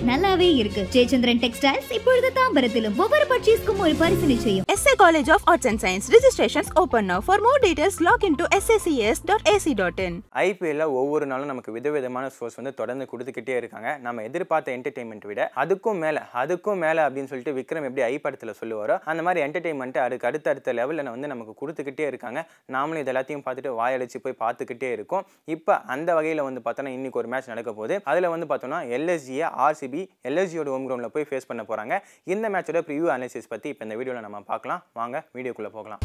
நல்லாவே இருக்கு ஜெயச்சந்திரன் டெக்ஸ்டைல்ஸ் இப்பொழுது தாம்பரத்திலும் ஒவ்வொரு பர்ச்சேஸ்க்கும் ஒரு பரிசு நிச்சயம் SA College of Arts and Science registrations open now. For more details, log into sacs.ac.in. ஐபிஎல்ல ஒவ்வொரு நாளும் நமக்கு விதவிதமான ஷோஸ் வந்து தொடர்ந்து கொடுத்துக்கிட்டே இருக்காங்க நம்ம எதிர்பார்த்த என்டர்டைன்மெண்ட் விட அதுக்கும் மேலே அதுக்கும் மேலே அப்படின்னு சொல்லிட்டு விக்ரம் எப்படி ஐ படத்தில் சொல்லுவாரோ அந்த மாதிரி என்டர்டைன்மெண்ட் அதுக்கு அடுத்தடுத்த லெவலில் வந்து நமக்கு கொடுத்துக்கிட்டே இருக்காங்க நாமளும் இது எல்லாத்தையும் பார்த்துட்டு வாயடிச்சு போய் பார்த்துக்கிட்டே இருக்கோம் இப்போ அந்த வகையில் வந்து பார்த்தோன்னா இன்னைக்கு ஒரு மேட்ச் நடக்க போகுது அதில் வந்து பார்த்தோன்னா எல்எஸ்ஜியை ஆர்சிபி எல்எஸ்ஜியோட ஹோம் கிரவுண்டில் போய் ஃபேஸ் பண்ண போகிறாங்க இந்த மேட்சோட ப்ரிவியூ அனாலிசிஸ் பற்றி இப்போ இந்த வீடியோவில் நம்ம பார்க்கலாம் வாங்க வீடியோக்குள்ளே போகலாம்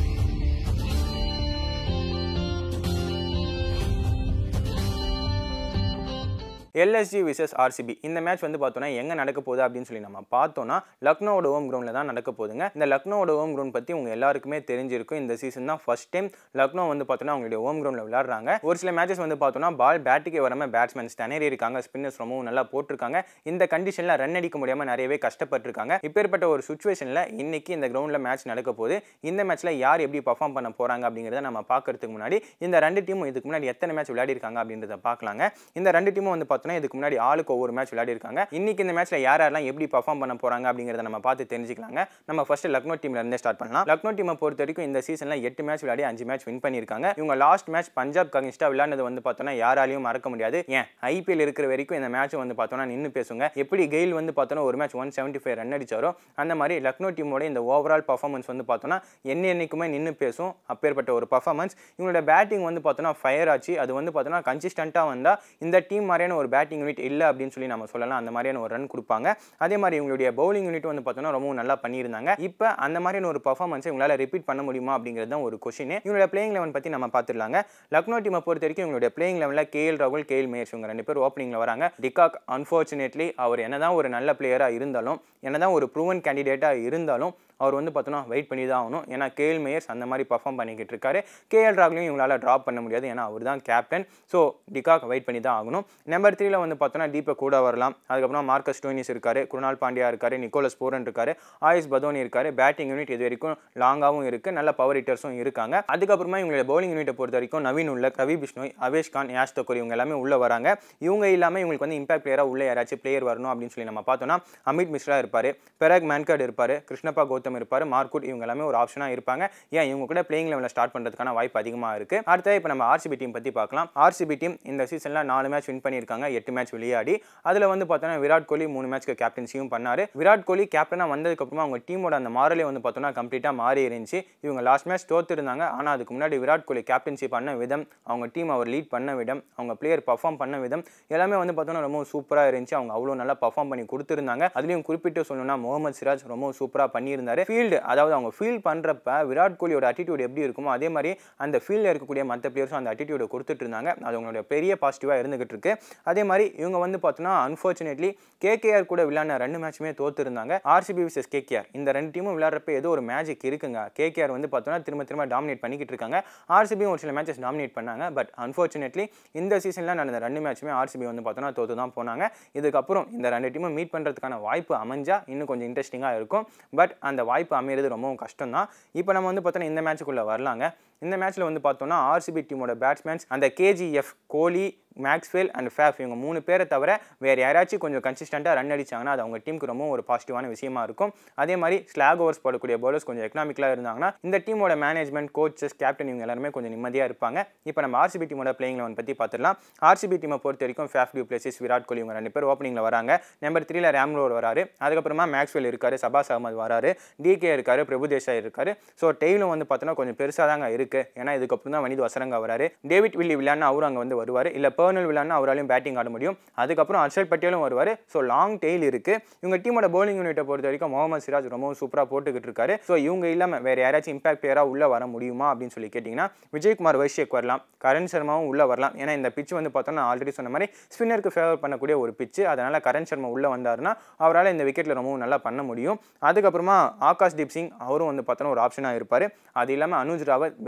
எல்எஸ்ஜி விசஸ் ஆர்சிபி இந்த மேட்ச் வந்து பார்த்தோன்னா எங்கே நடக்க போகுது அப்படின்னு சொல்லி நம்ம பார்த்தோன்னா லக்னோவோட ஹோம் கிரவுண்டில் தான் நடக்க போகுதுங்க இந்த லக்னோவோட ஹோம் கிரவுண்ட் பற்றி உங்க எல்லாருக்குமே தெரிஞ்சிருக்கும் இந்த சீசன் தான் ஃபர்ஸ்ட் டைம் லக்னோ வந்து பார்த்தோன்னா அவங்களுடைய ஹோம் கிரவுண்டில் விளையாடுறாங்க ஒரு சில மேட்சஸ் வந்து பார்த்தோன்னா பால் பேட்டுக்கே வராமல் பேட்ஸ்மேன்ஸ் திணறி இருக்காங்க ஸ்பின்னர்ஸ் ரொம்பவும் நல்லா போட்டிருக்காங்க இந்த கண்டிஷனில் ரன் அடிக்க முடியாமல் நிறையவே கஷ்டப்பட்டிருக்காங்க இப்பேற்பட்ட ஒரு சுச்சுவேஷனில் இன்னைக்கு இந்த கிரவுண்டில் மேட்ச் நடக்க போகுது இந்த மேட்ச்சில் யார் எப்படி பர்ஃபார்ம் பண்ண போகிறாங்க அப்படிங்கிறத நம்ம பார்க்கறதுக்கு முன்னாடி இந்த ரெண்டு டீமும் இதுக்கு முன்னாடி எத்தனை மேட்ச் விளையாடிருக்காங்க அப்படின்றத பார்க்கலாங்க இந்த ரெண்டு டீமும் வந்து பார்த்தோன்னா இதுக்கு முன்னாடி ஆளுக்கு ஒவ்வொரு மேட்ச் விளையாடிருக்காங்க இன்னைக்கு இந்த மேட்ச்ல யார் யாரெல்லாம் எப்படி பர்ஃபார்ம் பண்ண போறாங்க அப்படிங்கிறத நம்ம பார்த்து தெரிஞ்சுக்கலாங்க நம்ம ஃபர்ஸ்ட் லக்னோ டீம்ல இருந்தே ஸ்டார்ட் பண்ணலாம் லக்னோ டீமை பொறுத்த வரைக்கும் இந்த சீசன்ல எட்டு மேட்ச் விளையாடி அஞ்சு மேட்ச் வின் பண்ணியிருக்காங்க இவங்க லாஸ்ட் மேட்ச் பஞ்சாப் கங்கிஸ்டா விளையாடுனது வந்து பார்த்தோன்னா யாராலையும் மறக்க முடியாது ஏன் ஐபிஎல் இருக்கிற வரைக்கும் இந்த மேட்ச் வந்து பார்த்தோன்னா நின்று பேசுங்க எப்படி கெயில் வந்து பார்த்தோன்னா ஒரு match one seventy five run அடிச்சாரோ அந்த மாதிரி லக்னோ டீமோட இந்த ஓவரால் பர்ஃபார்மன்ஸ் வந்து பார்த்தோன்னா என்ன என்னைக்குமே நின்று பேசும் அப்பேற்பட்ட ஒரு பர்ஃபார்மன்ஸ் இவங்களோட பேட்டிங் வந்து பார்த்தோன்னா ஃபயர் ஆச்சு அது வந்து பார்த்தோன்னா கன்சிஸ்டண்ட்டாக வந்தால் இந்த டீம் மாதிரியான ஒரு பேட்டிங் யூனிட் இல்லை அப்படின்னு சொல்லி நம்ம சொல்லலாம் அந்த மாதிரியான ஒரு ரன் கொடுப்பாங்க அதே மாதிரி இவங்களுடைய பவுலிங் யூனிட் வந்து பார்த்தோன்னா ரொம்பவும் நல்லா பண்ணியிருந்தாங்க இப்போ அந்த மாதிரியான ஒரு பர்ஃபார்மன்ஸை இவங்களால ரிப்பீட் பண்ண முடியுமா அப்படிங்கிறது தான் ஒரு கொஷின் இவங்களுடைய பிளேயிங் லெவன் பற்றி நம்ம பார்த்துடலாங்க லக்னோ டீமை பொறுத்த வரைக்கும் இவங்களுடைய பிளேயிங் லெவலில் கேஎல் ராகுல் கேஎல் மேயர்ஸ் இவங்க ரெண்டு பேர் ஓப்பனிங்கில் வராங்க டிகாக் அன்ஃபார்ச்சுனேட்லி அவர் என்னதான் ஒரு நல்ல பிளேயராக இருந்தாலும் என்னதான் ஒரு ப்ரூவன் கேண்டிடேட்டாக இருந்தாலும் அவர் வந்து பார்த்தோன்னா வெயிட் பண்ணி தான் ஆகணும் ஏன்னா கேஎல் மேயர்ஸ் அந்த மாதிரி பர்ஃபார்ம் பண்ணிக்கிட்டு இருக்காரு கேஎல் ராகுலையும் இவங்களால ட்ராப் பண்ண முடியாது ஏன்னா அவர் தான் கேப்டன் ஸோ டிகாக் வெயிட் பண்ணி தான் ஆகணும் நம்பர் த்ரீல வந்து பார்த்தோன்னா தீபக் கூட வரலாம் அதுக்கப்புறம் மார்க்கஸ் டோனிஸ் இருக்காரு குருணால் பாண்டியா இருக்காரு நிக்கோலஸ் போரன் இருக்காரு ஆயுஷ் பதோனி இருக்காரு பேட்டிங் யூனிட் இது வரைக்கும் லாங்காகவும் இருக்கு நல்ல பவர் ஹிட்டர்ஸும் இருக்காங்க அதுக்கப்புறமா இவங்களுடைய பவுலிங் யூனிட்டை பொறுத்த வரைக்கும் நவீன் உள்ள ரவி பிஷ்ணோய் அவேஷ் கான் யாஷ் தக்கோர் இவங்க எல்லாமே உள்ள வராங்க இவங்க இல்லாமல் இவங்களுக்கு வந்து இம்பாக்ட் பிளேயராக உள்ள யாராச்சும் பிளேயர் வரணும் அப்படின்னு சொல்லி நம்ம பார்த்தோம்னா அமித் மிஸ்ரா இருப்பாரு பெரக் மேன்கட் இருப்பாரு கிருஷ்ணப்பா கௌதம் இருப்பாரு மார்க்குட் இவங்க எல்லாமே ஒரு ஆப்ஷனாக இருப்பாங்க ஏன் இவங்க கூட பிளேயிங் லெவலில் ஸ்டார்ட் பண்ணுறதுக்கான வாய்ப்பு அதிகமாக இருக்கு அடுத்தது இப்போ நம்ம ஆர்சிபி டீம் பற்றி பார்க்கலாம் ஆர்சிபி டீம் இந்த சீசனில் நாலு மேட்ச் வின் பண்ணியிருக்காங்க எட்டு மேட்ச் விளையாடி அதில் வந்து பார்த்தோன்னா விராட் கோலி மூணு மேட்ச்க்கு கேப்டன்சியும் பண்ணார் விராட் கோலி கேப்டனாக வந்ததுக்கப்புறமா அவங்க டீமோட அந்த மாரலே வந்து பார்த்தோன்னா கம்ப்ளீட்டாக மாறி இருந்துச்சு இவங்க லாஸ்ட் மேட்ச் தோத்து இருந்தாங்க ஆனால் அதுக்கு முன்னாடி விராட் கோலி கேப்டன்சி பண்ண விதம் அவங்க டீம் அவர் லீட் பண்ண விதம் அவங்க பிளேயர் பர்ஃபார்ம் பண்ண விதம் எல்லாமே வந்து பார்த்தோன்னா ரொம்ப சூப்பராக இருந்துச்சு அவங்க அவ்வளோ நல்லா பர்ஃபார்ம் பண்ணி கொடுத்துருந்தாங்க அதுலேயும் குறிப்பிட்டு சொல்லணும்னா முகமது சிராஜ் ரொம்ப சூப்பராக பண்ணியிருந்தாரு ஃபீல்டு அதாவது அவங்க ஃபீல் பண்ணுறப்ப விராட் கோலியோட அட்டிடியூட் எப்படி இருக்குமோ அதே மாதிரி அந்த ஃபீல்டில் இருக்கக்கூடிய மற்ற பிளேயர்ஸும் அந்த அட்டிடியூடை கொடுத்துட்டு இருந்தாங்க அது அவங்களோட பெரிய பாசிட்டிவாக இருந்துகிட்டு இருக்கு அதே மாதிரி இவங்க வந்து பார்த்தோன்னா அன்ஃபார்ச்சுனேட்லி கேகேஆர் கூட விளையாடின ரெண்டு மேட்சுமே தோத்து இருந்தாங்க ஆர்சிபி விசஸ் கேகேஆர் இந்த ரெண்டு டீமும் விளையாடுறப்ப ஏதோ ஒரு மேஜிக் இருக்குங்க கேகேஆர் வந்து பார்த்தோன்னா திரும்ப திரும்ப டாமினேட் பண்ணிக்கிட்டு இருக்காங்க ஆர்சிபியும் ஒரு சில மேட்சஸ் டாமினேட் பண்ணாங்க பட் அன்ஃபார்ச்சுனேட்லி இந்த சீசனில் நடந்த ரெண்டு மேட்சுமே ஆர்சிபி வந்து பார்த்தோன்னா தோத்து தான் போனாங்க இதுக்கப்புறம் இந்த ரெண்டு டீமும் மீட் பண்ணுறதுக்கான வாய்ப்பு அமைஞ்சா இன்னும் கொஞ்சம் இன்ட்ரெஸ்டிங்காக இருக்கும் பட் அந்த வாய்ப்பு அமையிறது ரொம்பவும் கஷ்டம் தான் இப்போ நம்ம வந்து பார்த்தோன்னா இந்த மேட்சுக்குள்ளே வரலாங்க இந்த மேட்ச்சில் வந்து பார்த்தோன்னா ஆர்சிபி டீமோட பேட்ஸ்மேன்ஸ் அந்த KGF Kohli Maxwell and Faf இவங்க மூணு பேரை தவிர வேறு யாராச்சும் கொஞ்சம் கன்சிஸ்டண்ட்டாக ரன் அடிச்சாங்கன்னா அது அவங்க டீமுக்கு ரொம்ப ஒரு பாசிட்டிவான விஷயமா இருக்கும் அதே மாதிரி ஸ்லாக் ஓவர்ஸ் போடக்கூடிய பவுலர்ஸ் கொஞ்சம் எக்கனாமிக்கலாக இருந்தாங்கன்னா இந்த டீமோட மேனேஜ்மெண்ட் கோச்சஸ் கேப்டன் இவங்க எல்லாருமே கொஞ்சம் நிம்மதியாக இருப்பாங்க இப்போ நம்ம ஆர்சிபி டீமோட பிளேயிங் லெவன் பற்றி பார்த்துடலாம் ஆர்சிபி டீமை பொறுத்த வரைக்கும் Faf du Plessis Virat Kohli இவங்க ரெண்டு பேர் ஓப்பனிங்கில் வராங்க நம்பர் த்ரீல ரேம்லோர் வராரு அதுக்கப்புறமா மேக்ஸ்வெல் இருக்காரு சபாஸ் அகமது வராரு டிகே இருக்காரு பிரபுதேஷா இருக்காரு ஸோ டெய்லும் வந்து பார்த்தோன்னா கொஞ்சம் பெருசாக தாங்க இருக்கு ஏன்னா இதுக்கப்புறம் தான் வனிது வசரங்க வராரு டேவிட் வில்லி விளையாடினா அவரும் அங்கே வந்து வருவார் இல்லை பேர்னல் விளையாடினா அவராலையும் பேட்டிங் ஆட முடியும் அதுக்கப்புறம் அர்ஷல் பட்டேலும் வருவார் ஸோ லாங் டெய்ல் இருக்கு இவங்க டீமோட பவுலிங் யூனிட்டை பொறுத்த வரைக்கும் முகமது சிராஜ் ரொம்பவும் சூப்பராக போட்டுக்கிட்டு இருக்காரு ஸோ இவங்க இல்லாமல் வேற யாராச்சும் இம்பாக்ட் பிளேயராக உள்ள வர முடியுமா அப்படின்னு சொல்லி கேட்டிங்கன்னா விஜயகுமார் வைஷ்யக் வரலாம் கரண் சர்மாவும் உள்ள வரலாம் ஏன்னா இந்த பிச் வந்து பார்த்தோன்னா ஆல்ரெடி சொன்ன மாதிரி ஸ்பின்னருக்கு ஃபேவர் பண்ணக்கூடிய ஒரு பிச்சு அதனால கரண் சர்மா உள்ள வந்தாருன்னா அவரால் இந்த விக்கெட்டில் ரொம்பவும் நல்லா பண்ண முடியும் அதுக்கப்புறமா ஆகாஷ் தீப் சிங் அவரும் வந்து பார்த்தோன்னா ஒரு ஆப்ஷனாக இருப்பார் அது இல்லாமல் அனுஜ் ராவத்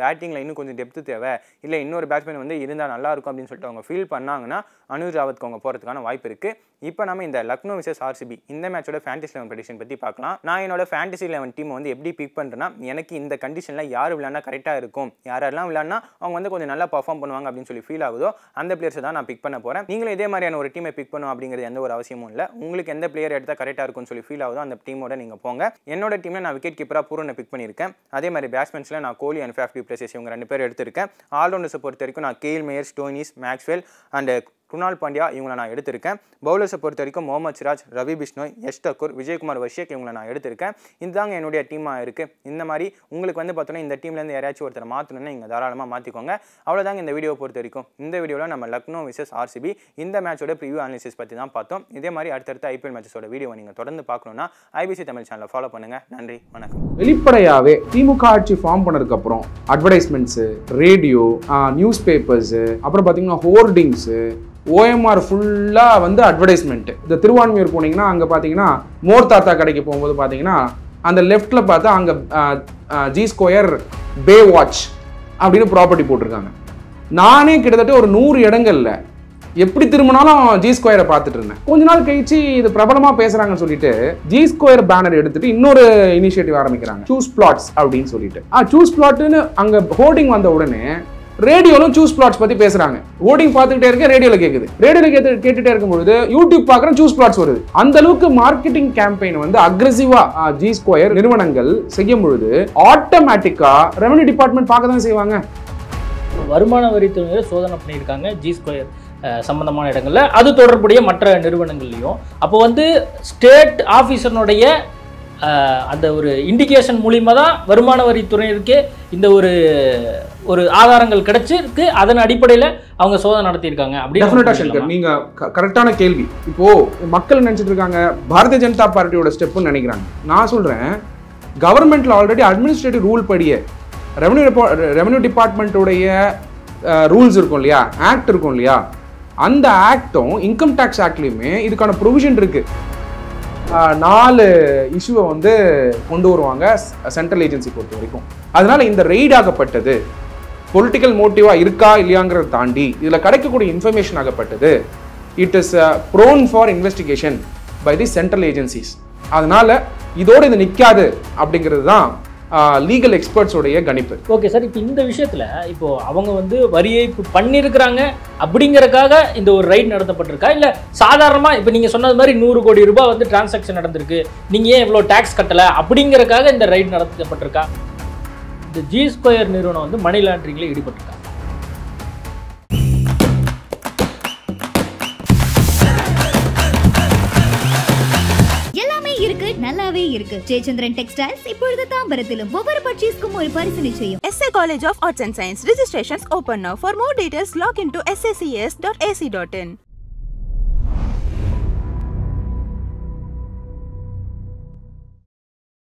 பேட்டிங்கில் இன்னும் கொஞ்சம் டெப்த்து தேவை இல்லை இன்னொரு பேட்ஸ்மேன் வந்து இருந்தால் நல்லா இருக்கும் அப்படின்னு சொல்லிட்டு அவங்க ஃபீல் பண்ணாங்கன்னா அனுஜ் ராவத்க்கு அவங்க போகிறதுக்கான வாய்ப்பு இருக்குது இப்போ நம்ம இந்த லக்னோ விசஸ் ஆர்சிபி இந்த மேட்சோட ஃபேண்டசி லெவன் ப்ரெடிஷன் பற்றி பார்க்கலாம் நான் என்னோட ஃபேண்டசி லெவன் டீம் வந்து எப்படி பிக் பண்ணுறேன்னா எனக்கு இந்த கண்டிஷனில் யார் விளையாண்டா கரெக்டாக இருக்கும் யாரெல்லாம் விளையாடினா அவங்க வந்து கொஞ்சம் நல்லா பர்ஃபார்ம் பண்ணுவாங்க அப்படின்னு சொல்லி ஃபீல் ஆகுதோ அந்த பிளேயர்ஸை தான் நான் பிக் பண்ண போகிறேன் நீங்களும் இதே மாதிரியான ஒரு டீமை பிக் பண்ணும் அப்படிங்கிறது எந்த ஒரு அவசியமும் இல்லை உங்களுக்கு எந்த பிளேயர் எடுத்தால் கரெக்டாக இருக்கும்னு சொல்லி ஃபீல் ஆகுதோ அந்த டீமோட நீங்கள் போங்க என்னோட டீமில் நான் விக்கெட் கீப்பராக பூரனை பிக் பண்ணியிருக்கேன் அதே மாதிரி பேட்ஸ்மேன்ஸில் நான் கோலி அண்ட் ஃபேஃப் பிளேசஸ் இவங்க ரெண்டு பேர் எடுத்திருக்கேன் ஆல்ரவுண்டர்ஸை பொறுத்த வரைக்கும் நான் Kyle Mayers Stoinis Maxwell and Krunal Pandya இவங்களை நான் எடுத்திருக்கேன் பவுலர்ஸை பொறுத்த வரைக்கும் முகமது சிராஜ் ரவி பிஷ்னோய் யஷ் தக்கூர் விஜயகுமார் வஷியக் இவங்களை நான் எடுத்திருக்கேன் இதுதாங்க என்னுடைய டீமாக இருக்குது இந்த மாதிரி உங்களுக்கு வந்து பார்த்தோன்னா இந்த டீம்லேருந்து யாராச்சும் ஒருத்தர் மாற்றணும்னா நீங்கள் தாராளமாக மாற்றிக்கோங்க அவ்வளோதாங்க இந்த வீடியோ பொறுத்த வரைக்கும் இந்த வீடியோவில் நம்ம லக்னோ விசஸ் ஆர்சிபி இந்த மேட்சோட ப்ரிவியூ அனாலிசிஸ் பற்றி தான் பார்த்தோம் இதே மாதிரி அடுத்தடுத்த ஐபிஎல் மேட்சஸோட வீடியோவை நீங்கள் தொடர்ந்து பார்க்கணுன்னா ஐபிசி தமிழ் சேனலை ஃபாலோ பண்ணுங்கள் நன்றி வணக்கம் வெளிப்படையாவே திமுக ஆட்சி ஃபார்ம் பண்ணதுக்கு அப்புறம் அட்வர்டைஸ்மெண்ட்ஸ் ரேடியோ நியூஸ் பேப்பர்ஸ் அப்புறம் பாத்தீங்கன்னா ஹோர்டிங்ஸ் ஓஎம்ஆர் ஃபுல்லாக வந்து அட்வர்டைஸ்மெண்ட் இந்த திருவான்மையூர் போனீங்கன்னா அங்கே பார்த்தீங்கன்னா மோர் தாத்தா கடைக்கு போகும்போது பார்த்தீங்கன்னா அந்த லெஃப்ட்டில் பார்த்தா அங்கே ஜி ஸ்கொயர் பே வாட்ச் அப்படின்னு ப்ராப்பர்ட்டி போட்டிருக்காங்க நானே கிட்டத்தட்ட ஒரு நூறு இடங்கள்ல எப்படி திரும்பினாலும் ஜி ஸ்கொயரை பார்த்துட்டு இருந்தேன் கொஞ்ச நாள் கழிச்சு இது பிரபலமா பேசுறாங்கன்னு சொல்லிட்டு ஜி ஸ்கொயர் பேனர் எடுத்துட்டு இன்னொரு இனிஷியேட்டிவ் ஆரம்பிக்கிறாங்க சூஸ் பிளாட்ஸ் அப்படின்னு சொல்லிட்டு ஆ சூஸ் பிளாட்னு அங்க ஹோர்டிங் வந்த உடனே ரேடியோலும் சூஸ் பிளாட்ஸ் பத்தி பேசுறாங்க ஹோர்டிங் பார்த்துக்கிட்டே இருக்கேன் ரேடியோல கேக்குது ரேடியோல கேட்டு கேட்டுட்டே இருக்கும்பொழுது யூடியூப் பார்க்குறேன் சூஸ் பிளாட்ஸ் வருது அந்த அளவுக்கு மார்க்கெட்டிங் கேம்பெயின் வந்து அக்ரெசிவா ஜி ஸ்கொயர் நிறுவனங்கள் செய்யும் பொழுது ஆட்டோமேட்டிக்கா ரெவன்யூ டிபார்ட்மெண்ட் பார்க்க தான் செய்வாங்க வருமான வரித்துறையில சோதனை பண்ணியிருக்காங்க ஜி ஸ்கொயர் சம்பந்தமான இடங்கள்ல அது தொடர்புடைய மற்ற நிறுவனங்கள்லையும் அப்போ வந்து ஸ்டேட் ஆஃபீஸர்னுடைய அந்த ஒரு இண்டிகேஷன் மூலியமா தான் வருமான வரித்துறையினருக்கே இந்த ஒரு ஒரு ஆதாரங்கள் கிடைச்சிருக்கு அதன் அடிப்படையில் அவங்க சோதனை நடத்தியிருக்காங்க டெஃபினட்டா அப்படின்னு ஷங்கர் நீங்க க- கரெக்டான கேள்வி இப்போ மக்கள் நினைச்சிட்டு இருக்காங்க பாரதிய ஜனதா பார்ட்டியோட ஸ்டெப்னு நினைக்கிறாங்க நான் சொல்றேன் கவர்மெண்ட்ல ஆல்ரெடி அட்மினிஸ்ட்ரேட்டிவ் ரூல் படியே ரெவன்யூ ரெவன்யூ டிபார்ட்மெண்ட்டுடைய ரூல்ஸ் இருக்கும் இல்லையா ஆக்ட் இருக்கும் இல்லையா அந்த ஆக்டும் இன்கம் டேக்ஸ் ஆக்ட்லையுமே இதுக்கான ப்ரொவிஷன் இருக்கு அஹ், நாலு இஷ்யூவை வந்து கொண்டு வருவாங்க சென்ட்ரல் ஏஜென்சி பொறுத்த வரைக்கும் அதனால இந்த ரெய்ட் ஆகப்பட்டது பொலிட்டிக்கல் மோட்டிவா இருக்கா இல்லையாங்கிறத தாண்டி இதுல கிடைக்கக்கூடிய இன்ஃபர்மேஷன் ஆகப்பட்டது it is prone for investigation by the central agencies அதனால இதோட இது நிக்காது அப்படிங்கிறது தான் லீகல் எக்ஸ்பர்ட்ஸோடைய கணிப்பு ஓகே சார் இப்போ இந்த விஷயத்துல இப்போ அவங்க வந்து வரி ஏய்ப்பு பண்ணியிருக்கிறாங்க அப்படிங்கறக்காக இந்த ஒரு ரைட் நடத்தப்பட்டிருக்கா இல்ல சாதாரணமா இப்போ நீங்க சொன்னது மாதிரி நூறு கோடி ரூபாய் வந்து டிரான்சாக்ஷன் நடந்திருக்கு நீங்க ஏன் இவ்வளோ டேக்ஸ் கட்டல அப்படிங்கறக்காக இந்த ரைட் நடத்தப்பட்டிருக்கா இந்த ஜி ஸ்கொயர் நிறுவனம் வந்து மணி லாண்டரிங்ல ஈடுபட்டிருக்காங்க எல்லாமே இருக்கு நல்லாவே இருக்கு ஜெயச்சந்திரன் டெக்ஸ்டைல்ஸ் இப்பொழுது தாம்பரத்திலும் ஒவ்வொரு பர்ச்சேஸ்க்கும் ஒரு பரிசு நிச்சயம் SA College of Arts and Science registrations open now. For more details, log into sacs.ac.in.